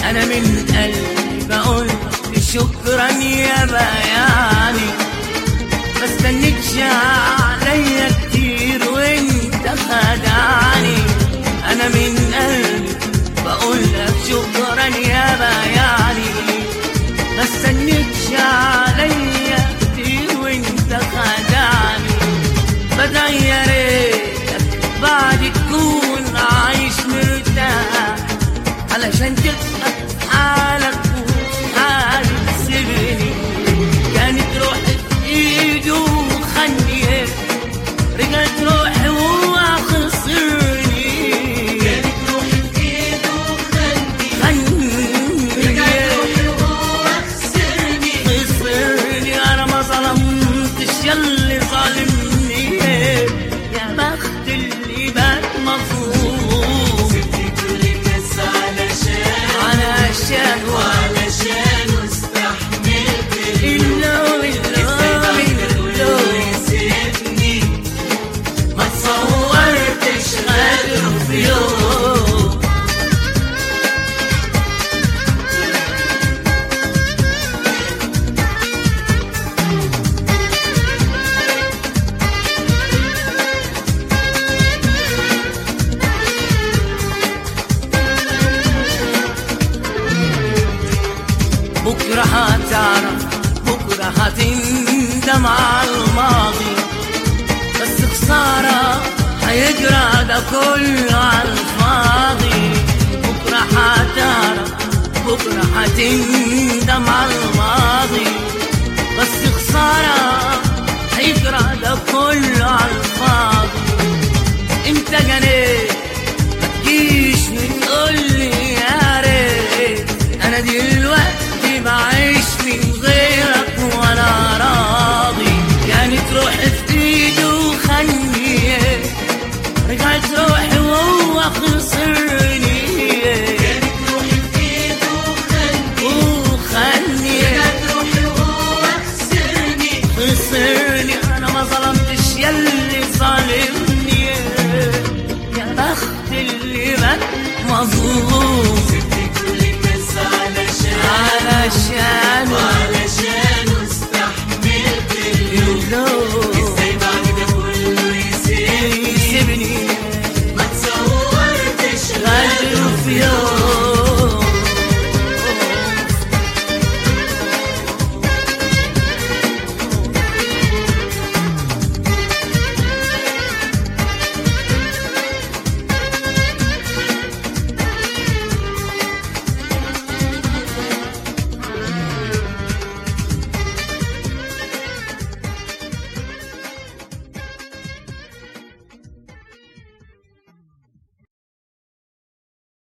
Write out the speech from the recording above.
انا من قلبي بقول شكرا يا بياني ما استنيتش عليا كتير وانت خدعني انا من قلبي بقول لك شكرا يا بياني ما استنيتش عليا كتير وانت خدعني بدعي يا ريتك بعد تكون عايش مرتاح علشان تبقى في حالك وفي حالي تسيبني كانت روحي في ايده وخني رجعت روحي وهو خسرني كانت روحي في ايده وخدني رجعت روحي وهو خسرني خسرني انا ما ظلمتش ياللي ظالمني يا بخت اللي بات مظلوم سبت كل الناس علشان علشان وعلشان واستحملت اللو ازاي بعد اللو كله اللو يسيبني ما تصورتش غيره في يوم بكرة هتعرف بكرة هتندم على الماضي بس خسارة هيجرى ده كله على الفاضي بكرة هتعرف بكرة هتندم على الماضي بس خسارة هيجرى ده كله على الفاضي انت جنيت متجيش من قولي يا ريت انا دلوقتي بعيش من غيرك وانا راضي كانت روحي في ايدي وخني رجعت روحي وهو خسرني كانت روحي في ايده وخدني وخني رجعت روحي وهو خسرني خسرني انا ما ظلمتش ياللي ظالمني يا بخت اللي بات مظلوم سبت كل الناس علشان علشان وعلشان واستحملت يلو ازاي بعد ده كله يسيبني يسيبني ما تصورتش غدر في يوم